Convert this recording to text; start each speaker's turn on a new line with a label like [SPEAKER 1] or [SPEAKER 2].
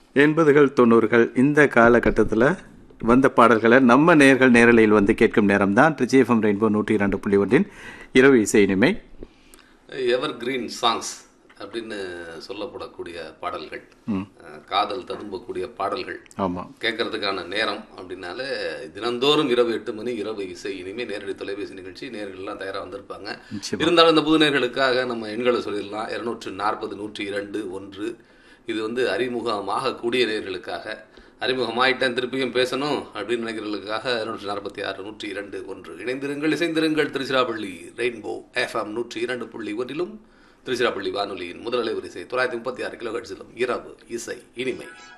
[SPEAKER 1] எண்பதுகள் தொண்ணூறுகள் இந்த காலகட்டத்தில் வந்த பாடல்களை நம்ம நேர்கள் நேரலையில் வந்து கேட்கும் நேரம்தான் ட்ரிச்சி எஃப்எம் ரெயின்போ நூற்றி இரண்டு புள்ளி ஒன்றின் இரவு இசை இனிமை
[SPEAKER 2] எவர் கிரீன் சாங்ஸ் அப்படின்னு சொல்லப்படக்கூடிய பாடல்கள் அஹ், காதல் ததும்பக்கூடிய பாடல்கள்
[SPEAKER 1] ஆமாம்
[SPEAKER 2] கேட்கறதுக்கான நேரம் அப்படின்னாலே தினந்தோறும் இரவு எட்டு மணி இரவு இசை இனிமே நேரடி தொலைபேசி நிகழ்ச்சி நேர்கள்லாம் தயாராக வந்திருப்பாங்க
[SPEAKER 1] நிச்சயமா.
[SPEAKER 2] இருந்தாலும் இந்த புது நேர்களுக்காக நம்ம எண்களை சொல்லிடலாம் இருநூற்று நாற்பது நூற்றி இரண்டு ஒன்று இது வந்து அறிமுகமாக கூடிய நேர்களுக்காக அறிமுகமாயிட்டேன் திருப்பியும் பேசணும் அப்படின்னு நினைக்கிறவர்களுக்காக இருநூற்றி நாற்பத்தி ஆறு நூற்றி இரண்டு ஒன்று இணைந்திருங்கள் இசைந்திருங்கள் திருச்சிராப்பள்ளி ரெயின்போ எஃப்எம் நூற்றி இரண்டு புள்ளி ஒன்றிலும் திருச்சிராப்பள்ளி வானொலியின் முதல் அலைவரிசை தொள்ளாயிரத்தி முப்பத்தி ஆறு கிலோ இரவு இசை இனிமை